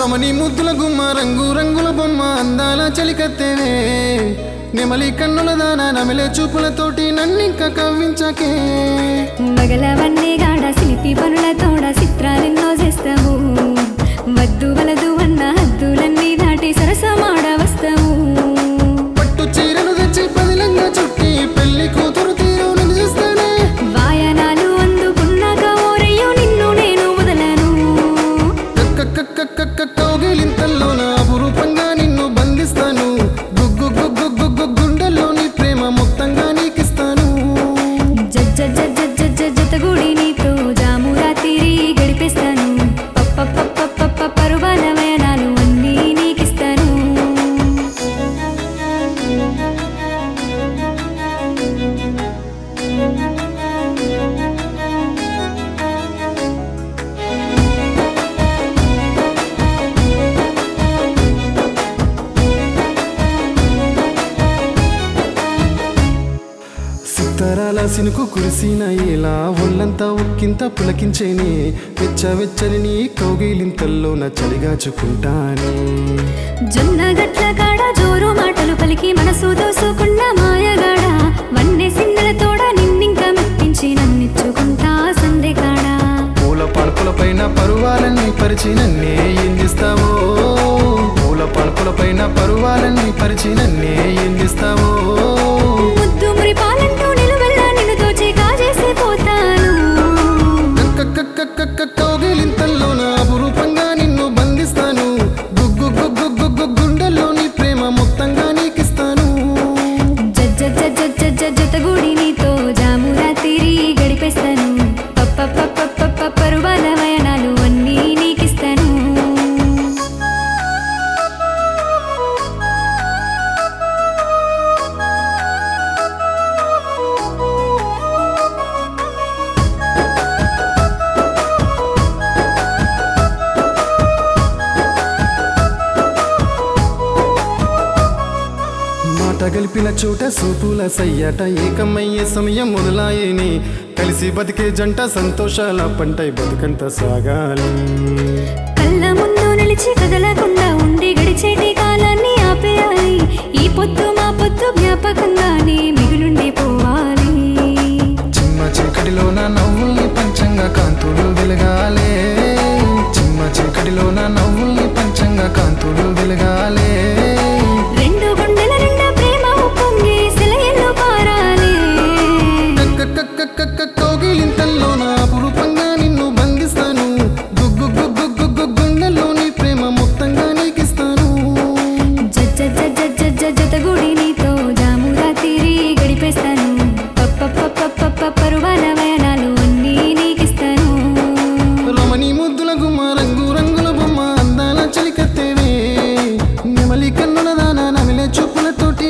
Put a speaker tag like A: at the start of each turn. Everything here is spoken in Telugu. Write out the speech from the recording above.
A: రమణి ముద్దుల గుమ్మ రంగు రంగుల బొమ్మ అందాల చలికత్తేనే నెమలి కన్నుల దాన నమిలే చూపులతోటి నన్నింక కవ్వించకే
B: మగలవన్నీ గాడ శిల్పి పనుల తోడ చిత్రాలెన్నో చేస్తావు వద్దు వలదు అన్న హద్దులన్నీ దాటి సరసమాడ వస్తావు
A: పట్టు చీరను తెచ్చి పదిలంగా చుట్టి పెళ్లి కూతురు తీరు నిలిస్తానే
B: వాయనాలు అందుకున్నాక ఓరయ్యో నిన్ను నేను వదలను
A: కౌగిలింతల్లో నా అపురూపంగా నిన్ను బంధిస్తాను గుగ్గు గుగ్గు గుగ్గు గుండెల్లోని ప్రేమ మొత్తంగా నీకిస్తాను
B: జజ్జ జజ్జ జజ్జ జతగుడి నీతో జాము రాత్రి గడిపేస్తాను పప్ప పప్ప పప్ప పరువాల వయనాలు అన్నీ నీకిస్తాను
A: సిత్తరాల సినుకు కురిసిన ఇలా ఒళ్ళంతా ఉక్కింత పులకించేని వెచ్చ వెచ్చని నీ కౌగిలింతల్లో నా చలిగాచుకుంటానే
B: జొన్న గట్ల కాడ జోరు మాటలు పలికి మనసు దోసుకున్న మాయగాడ వన్నె సిందెల తోడ నిన్నింక మెప్పించి నన్నిచ్చుకుంటా సందె కాడ
A: పూల పాన్పుల పైన పరువాలన్నీ పరిచి నన్నే ఏం చేస్తావో పూల పాన్పుల పైన పరువాలన్నీ పరిచి నన్నే ఏం చేస్తావో
B: ముద్దు మురి పాలంటూ నిలువెల్లా నిన్ను దోచి కాజేసి పోతాను
A: కౌగిలింతల్లో నా అపురూపంగా నిన్ను బంధిస్తాను గుగ్గు గుగ్గు గుగ్గు గుండెల్లోని ప్రేమ మొత్తంగా నీకిస్తాను
B: జజ్జ జజ్జ జజ్జ జతగుడి నీతో జాము రాత్రి గడిపేస్తాను పప్ప పప్ప పప్ప పరువాల వయనాలు అన్నీ నీకిస్తాను
A: మాట గలిపిన చోట సూపుల సయ్యాట ఏకమయ్యే సమయం మొదలాయేని కలిసి బతికే జంట సంతోషాల పంటై బతుకంత సాగాలి
B: కళ్ళ ముందు నిలిచి కదలకుండా ఉండి గడిచేటి కాలాన్ని ఆపేయాలి ఈ పొద్దు మా పొద్దు జ్ఞాపకంగానే మిగులుండి పోవాలి
A: చిమ్మ చీకటిలోన నవ్వుల్ని పంచంగా కాంతులు వెలగాలే చిమ్మ చీకటిలోన నవ్వుల్ని పంచంగా కాంతులు వెలగాలే
B: రెండు గుండెల నిండా ప్రేమ ఉప్పొంగి సెలయల్లో పారాలి
A: కౌగిలింతల్లో నా అపురూపంగా నిన్ను బంధిస్తాను గుగ్గు గుగ్గు గుగ్గు గుండెల్లోని ప్రేమ మొత్తంగా నీకిస్తాను
B: జజ్జ జజ్జ జజ్జ జతగుడి నీతో జాము రాత్రి గడిపేస్తాను పప్ప పప్ప పప్ప పరువాల వయనాలు అన్నీ నీకిస్తాను
A: రమణి ముద్దుల గుమ్మ రంగు రంగుల బొమ్మ అందాల చలికత్తేవే నెమలి కన్నుల దాన నమిలే చూపులతోటి